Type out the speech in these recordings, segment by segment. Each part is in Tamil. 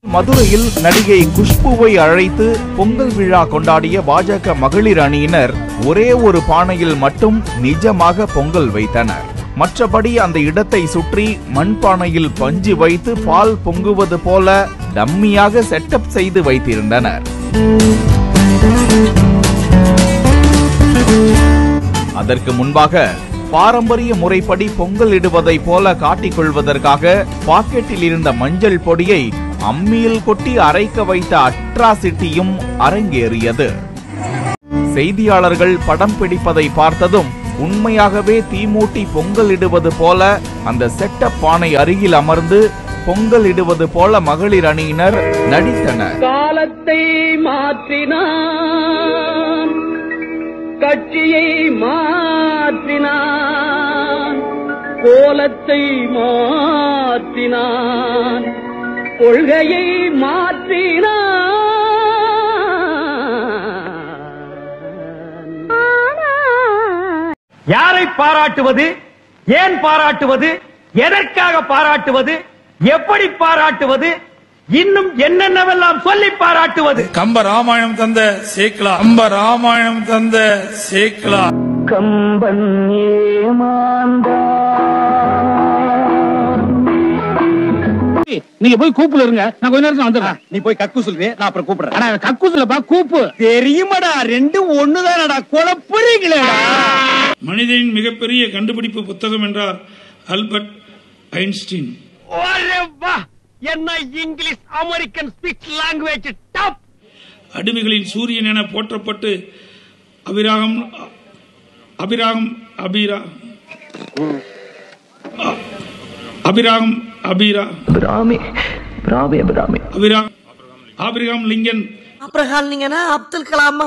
மதுரையில் நடிகை குஷ்புவை அழைத்து பொங்கல் விழா கொண்டாடிய பாஜக மகளிர் அணியினர் ஒரே ஒரு பானையில் மட்டும் நிஜமாக பொங்கல் வைத்தனர் மற்றபடி அந்த இடத்தை சுற்றி மண்பானையில் பஞ்சு வைத்து பால் பொங்குவது போல டம்மியாக செட்டப் செய்து வைத்திருந்தனர் அதற்கு முன்பாக பாரம்பரிய முறைப்படி பொங்கல் இடுவதை போல காட்டிக் கொள்வதற்காக பாக்கெட்டில் இருந்த மஞ்சள் பொடியை அம்மியில் கொட்டி அரைக்க வைத்த அட்ராசிட்டியும் அரங்கேறியது செய்தியாளர்கள் படம் பிடிப்பதை பார்த்ததும் உண்மையாகவே தீமூட்டி பொங்கல் இடுவது போல அந்த செட்டப் பானை அருகில் அமர்ந்து பொங்கல் இடுவது போல மகளிர் அணியினர் நடித்தனர் காலத்தை மாற்றினான் கட்சியை மாற்றினான் கோலத்தை மாற்றினான் கொள்கையை மாற்றினான் யாரை பாராட்டுவது ஏன் பாராட்டுவது எதற்காக பாராட்டுவது எப்படி பாராட்டுவது இன்னும் என்னென்னவெல்லாம் சொல்லி பாராட்டுவது கம்ப ராமாயணம் தந்த சேக்கலா கம்ப ராமாயணம் தந்த சேக்கலா கம்பன் நீங்க போய் கூப்புல இருங்க நான் கொஞ்ச நேரத்துல வந்துடுறேன் நீ போய் கக்கு சொல்லுவே நான் அப்புறம் கூப்பிடுறேன் ஆனா கக்கு சொல்லப்பா கூப்பு தெரியுமாடா ரெண்டும் ஒண்ணுதானடா குழப்புறீங்களேடா மனிதனின் மிகப்பெரிய கண்டுபிடிப்பு புத்தகம் என்றார் அல்பர்ட் ஐன்ஸ்டீன் என்ன English American speech language top அடிமைகளின் சூரியன் என போற்றப்பட்டு அபிராகம் அபிராகம் அபிரா அ- அபிராகம் அபிரா பிராமி பிராமி பிராமி அபிரா ஆபிரகாம் லிங்கன் அப்ரஹாம் நீங்கன்னா அப்துல் கலாமா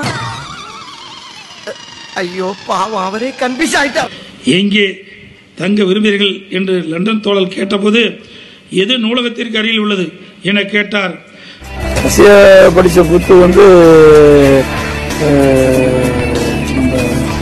ஐயோ பாவம் அவரே கன்ஃபியூஸ் ஆயிட்டார் எங்கே தங்க விரும்புகிறீர்கள் என்று லண்டன் தோழல் கேட்டபோது எது நூலகத்திற்கு அருகில் உள்ளது என கேட்டார் ரஷ்ய படிச்ச புத்து வந்து அஹ், நம்ம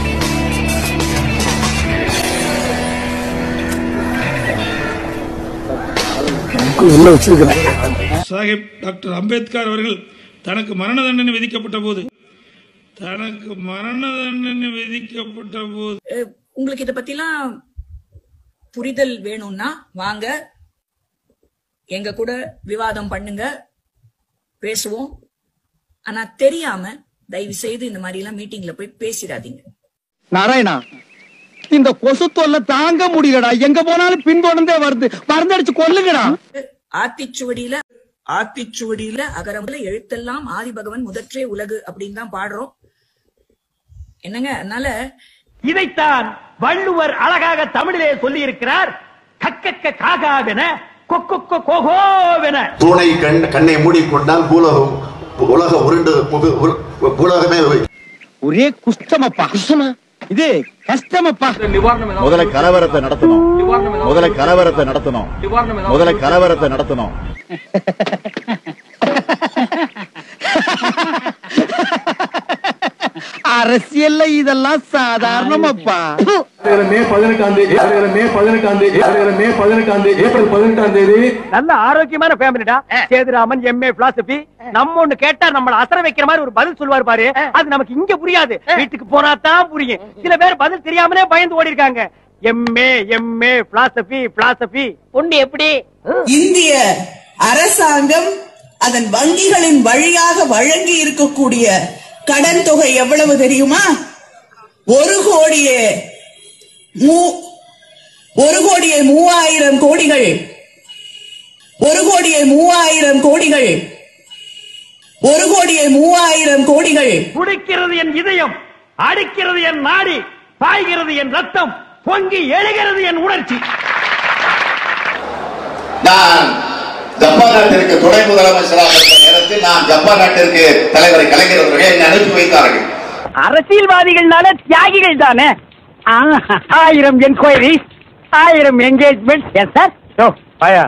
புக்கு உள்ள வச்சிருக்கிறேன் சாஹிப் டாக்டர் அம்பேத்கர் அவர்கள் தனக்கு மரண தண்டனை விதிக்கப்பட்ட போது தனக்கு மரண தண்டனை விதிக்கப்பட்ட போது அஹ் உங்களுக்கு இத பத்திலாம் புரிதல் வேணும்னா வாங்க எங்க கூட விவாதம் பண்ணுங்க பேசுவோம் ஆனா தெரியாம தயவு செய்து இந்த மாதிரி எல்லாம் மீட்டிங்ல போய் பேசிடாதீங்க நாராயணா இந்த கொசு தொல்லை தாங்க முடியலடா எங்க போனாலும் பின்தொடர்ந்தே வருது மருந்தடிச்சு கொல்லுங்கடா ஆத்திச்சுவடியில ஆத்திச்சுவடியில அகரமுல எழுத்தெல்லாம் ஆதிபகவன் முதற்றே உலகு அப்படின்னு தான் பாடுறோம் என்னங்க அதனால இதைத்தான் வள்ளுவர் அழகாக தமிழிலே சொல்லி இருக்கிறார் கக்கக்க காகாவென கொக்கொக்க கோகோவென தூணை கண் கண்ணை மூடிக்கொண்டால் பூலகம் உலக உருண்டு புகு- உரு- உலகமே ஒரே குஷ்டமப்பா குஷ்டமா இது கஷ்டமப்பா முதல்ல கலவரத்தை நடத்தணும் முதல்ல கலவரத்தை நடத்தணும் முதல்ல கலவரத்தை நடத்தணும் அரசியல்ல இதெல்லாம் சாதாரணமாப்பா மே பதினெட்டாம் தேதி மே பதினெட்டாம் தேதி மே பதினெட்டாம் தேதி ஏப்ரல் பதினெட்டாம் தேதி நல்ல ஆரோக்கியமான ஃபேமிலிடா சேதுராமன் எம்ஏ பிலாசபி நம்ம ஒண்ணு கேட்டா நம்மள அசர வைக்கிற மாதிரி ஒரு பதில் சொல்லுவார் பாரு அது நமக்கு இங்க புரியாது வீட்டுக்கு போனா தான் புரியும் சில பேர் பதில் தெரியாமலே பயந்து ஓடி இருக்காங்க எம்ஏ எம்ஏ பிலாசபி பிலாசபி பொண்ணு எப்படி இந்திய அரசாங்கம் அதன் வங்கிகளின் வழியாக வழங்கி இருக்கக்கூடிய கடன் தொகை எவ்வளவு தெரியுமா ஒரு கோடியே மூ- ஒரு கோடியே மூவாயிரம் கோடிகள் ஒரு கோடியே மூவாயிரம் கோடிகள் ஒரு கோடியே மூவாயிரம் கோடிகள் குடிக்கிறது என் இதயம் அடிக்கிறது என் நாடி பாய்கிறது என் ரத்தம் பொங்கி எழுகிறது என் உணர்ச்சி நான் ஜப்பான் நாட்டிற்கு துணை முதலமைச்சராக இருந்த நேரத்தில் நான் ஜப்பான் நாட்டிற்கு தலைவர் கலைஞர் அவர்களை என்னை அனுப்பி வைத்தார்கள் அரசியல்வாதிகள்னால தியாகிகள் தானே ஆயிரம் என்கொயரி ஆயிரம் என்கேஜ்மெண்ட் எஸ் சார் ஓ பயா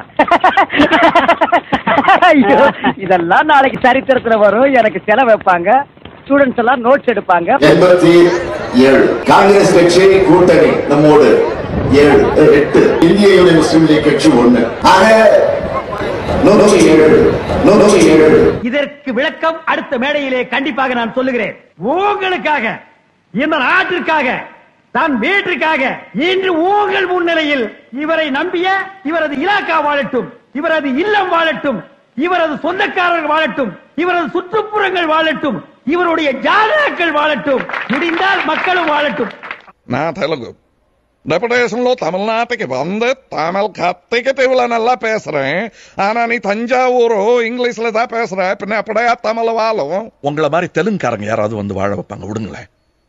ஐயோ இதெல்லாம் நாளைக்கு சரித்திரத்துல வரும் எனக்கு செலவு வைப்பாங்க ஸ்டூடெண்ட்ஸ் எல்லாம் நோட்ஸ் எடுப்பாங்க எண்பத்தி ஏழு காங்கிரஸ் கட்சி கூட்டணி நம்மோடு ஏழு எட்டு இந்திய யூனியன் முஸ்லீம் லீக் கட்சி ஒண்ணு ஆக நூற்றி ஏழு நூற்றி ஏழு இதற்கு விளக்கம் அடுத்த மேடையிலே கண்டிப்பாக நான் சொல்லுகிறேன் உங்களுக்காக இந்த நாட்டிற்காக தன் வீட்டிற்காக இன்று உங்கள் முன்னிலையில் இவரை நம்பிய இவரது இலாக்கா வாழட்டும் இவரது இல்லம் வாழட்டும் இவரது சொந்தக்காரர்கள் வாழட்டும் இவரது சுற்றுப்புறங்கள் வாழட்டும் இவருடைய ஜாதகங்கள் வாழட்டும் முடிந்தால் மக்களும் வாழட்டும் నా తెలుగు டெபுடேஷன்ல தமிழ்நாட்டுக்கு வந்து தமிழ் கத்திக்கிட்டு இவ்வளவு நல்லா பேசுறேன் ஆனா நீ தஞ்சாவூரோ இங்கிலீஷ்ல தான் பேசுற பின்ன எப்படியா தமிழ் வாழும் உங்களை மாதிரி தெலுங்குக்காரங்க யாராவது வந்து வாழ வைப்பாங்க விடுங்களேன்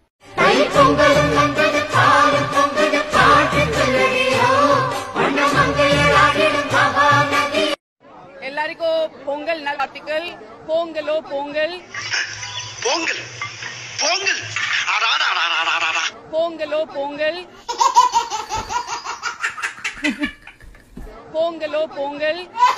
ಎಲ್ಲರಿಗೂ ಪೊಂಗಲ್ ನಲ್ವಾರ್ತಿಕಲ್ ಪೊಂಗಲು ಪೊಂಗಲ್ பொங்கல் பொங்கல் ಪೊಂಗಲು ಪೊಂಗಲ್ ಪೊಂಗಲು ಪೊಂಗಲ್